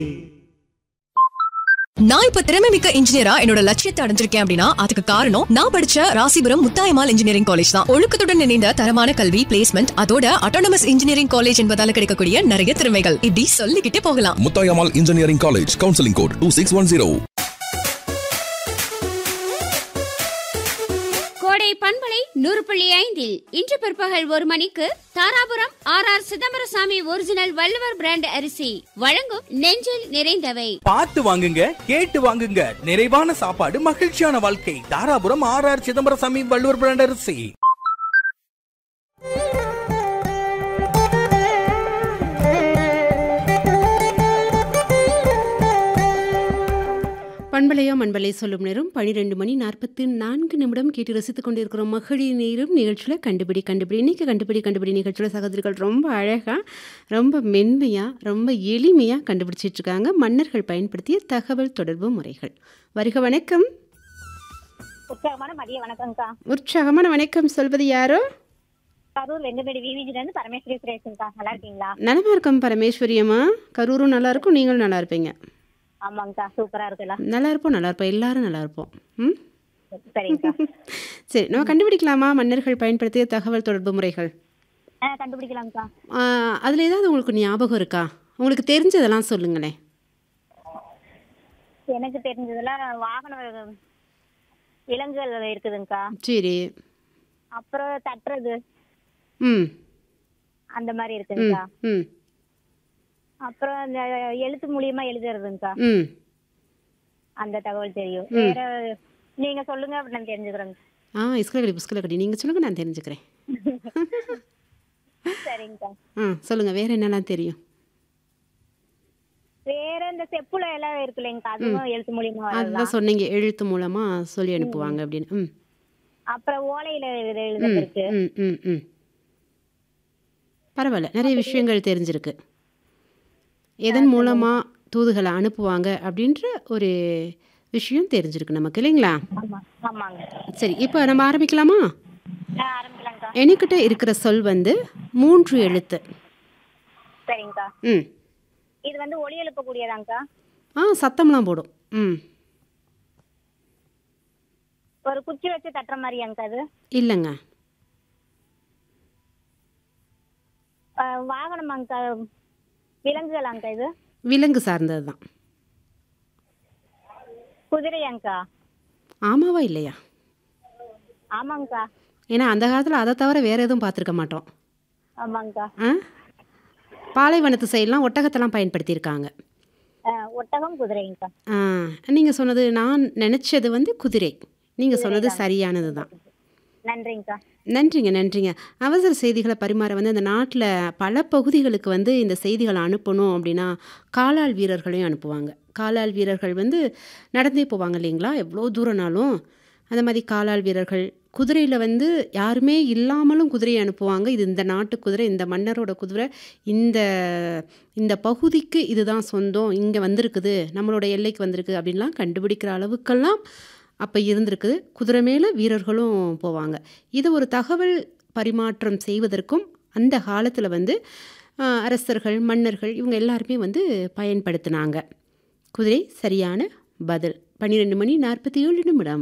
நான் இப்ப திறமை மிக்க இன்ஜினியரா என்னோட லட்சியத்தை அடைஞ்சிருக்கேன் அப்படின்னா அதுக்கு காரணம் நான் படிச்ச ராசிபுரம் முத்தாயமால் இன்ஜினியரிங் காலேஜ் தான் ஒழுக்கத்துடன் இணைந்த தரமான கல்வி பிளேஸ்மெண்ட் அதோட அட்டானமஸ் இன்ஜினியரிங் காலேஜ் என்பதால கிடைக்கக்கூடிய நிறைய திறமைகள் இப்படி சொல்லிக்கிட்டே போகலாம் Muthayammal engineering college counselling code two six one zero Kodai பண்பலை நூறு புள்ளி ஐந்தில் இன்று பிற்பகல் ஒரு மணிக்கு Dharapuram R R Chidambarasamy original Valluvar brand அரிசி வழங்கும் நெஞ்சில் நிறைந்தவை பார்த்து வாங்குங்க கேட்டு வாங்குங்க நிறைவான சாப்பாடு மகிழ்ச்சியான வாழ்க்கை Dharapuram R R Chidambarasamy Valluvar brand அரிசி பண்பலையா மண்பலை சொல்லும் நேரம் பனிரெண்டு மணி நாற்பத்தி நான்கு நிமிடம் கேட்டு ரசித்துக் கொண்டிருக்கிறோம் மகளிர் நேரம் நிகழ்ச்சியில் கண்டுபிடி கண்டுபிடி இன்னைக்கு கண்டுபிடி கண்டுபிடி நிகழ்ச்சியில் சகோதரிகள் ரொம்ப அழகாக ரொம்ப மென்மையாக ரொம்ப எளிமையாக கண்டுபிடிச்சிட்டு இருக்காங்க மன்னர்கள் பயன்படுத்திய தகவல் தொடர்பு முறைகள் வருக வணக்கம் உற்சாகமான மதிய வணக்கம்க்கா உற்சாகமான வணக்கம் சொல்வது யாரோ கரூர் வெங்கமேடு விவிஜில இருந்து பரமேஸ்வரி சுரேஷன்க்கா நல்லா இருக்கீங்களா நலமா இருக்கும் பரமேஸ்வரி அம்மா கரூரும் நல்லா இருக்கும் நீங்களும் நல்லா இருப்பீங்க ஆமாங்கக்கா சூப்பரா இருக்குல்ல நல்லா இருப்போம் நல்லா இருப்போம் எல்லாரும் நல்லா இருப்போம் ம் சரிங்கக்கா சரி நம்ம கண்டுபிடிக்கலாமா மன்னர்கள் பயன்படுத்திய தகவல் தொடர்பு முறைகள் ஆ கண்டுபிடிக்கலாம்க்கா அதில் ஏதாவது உங்களுக்கு ஞாபகம் இருக்கா உங்களுக்கு தெரிஞ்சதெல்லாம் சொல்லுங்களேன் எனக்கு தெரிஞ்சதுல வாகன விலங்குகள் இருக்குதுங்கக்கா சரி அப்புறம் தட்டுறது ம் அந்த மாதிரி ம் இருக்குங்கக்கா ம் அப்புறம் இந்த எழுத்து மூலியமா எழுதுறதுங்கக்கா ம் அந்த தகவல் தெரியும் வேற நீங்க சொல்லுங்க அப்படி நான் தெரிஞ்சுக்கிறேங்க ஆ இஸ்கல கடி புஸ்கல கடி நீங்கள் சொல்லுங்கள் நான் தெரிஞ்சுக்கிறேன் சரிங்கக்கா ஆ சொல்லுங்கள் வேறு என்னெல்லாம் தெரியும் வேற இந்த செப்புல எல்லாம் இருக்கு இல்லைங்கக்கா அதுவும் எழுத்து மூலியமா வரலாம் அதுதான் சொன்னீங்க எழுத்து மூலமாக சொல்லி அனுப்புவாங்க அப்படின்னு ம் அப்புறம் ஓலையில எழுத- ம் எழுதுறது இருக்கு ம் ம் ம் பரவாயில்ல நிறைய விஷயங்கள் தெரிஞ்சிருக்கு எதன் மூலமாக தூதுகளை அனுப்புவாங்க அப்படின்ற ஒரு விஷயம் தெரிஞ்சிருக்கு நமக்கு இல்லைங்களா ஆமா ஆமாங்க சரி இப்போ நம்ம ஆரம்பிக்கலாமா ஆ, ஆரம்பிக்கலாம்க்கா என்கிட்ட இருக்கிற சொல் வந்து மூன்று எழுத்து சரிங்கக்கா ம் இது வந்து ஒளி எழுப்பக்கூடியதாங்கக்கா ஆ சத்தம்லாம் போடும் ம் ஒரு குச்சி வச்சு தட்டுற மாதிரியாங்கக்கா அது இல்லைங்க அஹ், வாகனமாங்கக்கா விலங்குகளாங்கக்கா இது விலங்கு சார்ந்தது தான் குதிரையாங்கக்கா ஆமாவா இல்லையா ஆமாங்கக்கா ஏன்னா அந்த காலத்தில் அதை தவிர வேறு எதுவும் பார்த்துருக்க மாட்டோம் ஆமாங்கக்கா ஆ பாலைவனத்து சைடெலாம் ஒட்டகத்தெல்லாம் பயன்படுத்தியிருக்காங்க அஹ், ஒட்டகம் குதிரைங்கக்கா ஆ நீங்கள் சொன்னது நான் நினச்சது வந்து குதிரை நீங்கள் சொன்னது சரியானது தான் நன்றிங்கக்கா நன்றிங்க நன்றிங்க அவசர செய்திகளை பரிமாற வந்து அந்த நாட்டில் பல பகுதிகளுக்கு வந்து இந்த செய்திகளை அனுப்பணும் அப்படின்னா காலாள் வீரர்களையும் அனுப்புவாங்க காலாள் வீரர்கள் வந்து நடந்தே போவாங்க இல்லைங்களா எவ்வளோ தூரனாலும் அந்த மாதிரி காலாள் வீரர்கள் குதிரையில் வந்து யாருமே இல்லாமலும் குதிரையை அனுப்புவாங்க இது இந்த நாட்டு குதிரை இந்த மன்னரோட குதிரை இந்த இந்த பகுதிக்கு இதுதான் சொந்தம் இங்கே வந்திருக்குது நம்மளோட எல்லைக்கு வந்திருக்கு அப்படின்லாம் கண்டுபிடிக்கிற அளவுக்கெல்லாம் அப்போ இருந்திருக்குது குதிரை மேலே வீரர்களும் போவாங்க இது ஒரு தகவல் பரிமாற்றம் செய்வதற்கும் அந்த காலத்தில் வந்து ஆஹ், அரசர்கள் மன்னர்கள் இவங்க எல்லாருமே வந்து பயன்படுத்தினாங்க குதிரை சரியான பதில் பன்னிரெண்டு மணி நாற்பத்தி ஏழு நிமிடம்